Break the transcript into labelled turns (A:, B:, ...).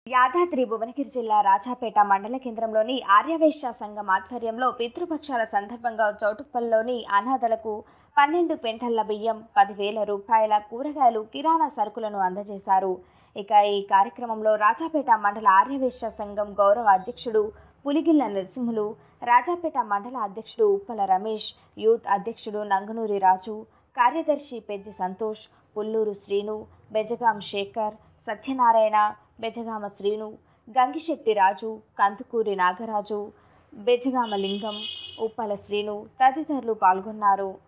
A: యాదాద్రి భువనగిరి జిల్లా రాజాపేట మండల కేంద్రంలోని ఆర్యవైశ్య సంఘం ఆధ్వర్యంలో పితృపక్షాల సందర్భంగా చౌటుప్పల్లోని అనాథలకు పన్నెండు పెంటల్ల బియ్యం పదివేల రూపాయల కూరగాయలు కిరాణా సరుకులను అందజేశారు ఇక ఈ కార్యక్రమంలో రాజాపేట మండల ఆర్యవైశ్య సంఘం గౌరవ అధ్యక్షుడు పులిగిల్ల నరసింహులు రాజాపేట మండల అధ్యక్షుడు ఉప్పల రమేష్ యూత్ అధ్యక్షుడు నంగనూరి రాజు కార్యదర్శి పెద్ది సంతోష్ పుల్లూరు శ్రీను బెజగాం శేఖర్ సత్యనారాయణ బెజగామ శ్రీను గంగిశెట్టి రాజు కందుకూరి నాగరాజు బెజగామ లింగం ఉప్పల శ్రీను తదితరులు పాల్గొన్నారు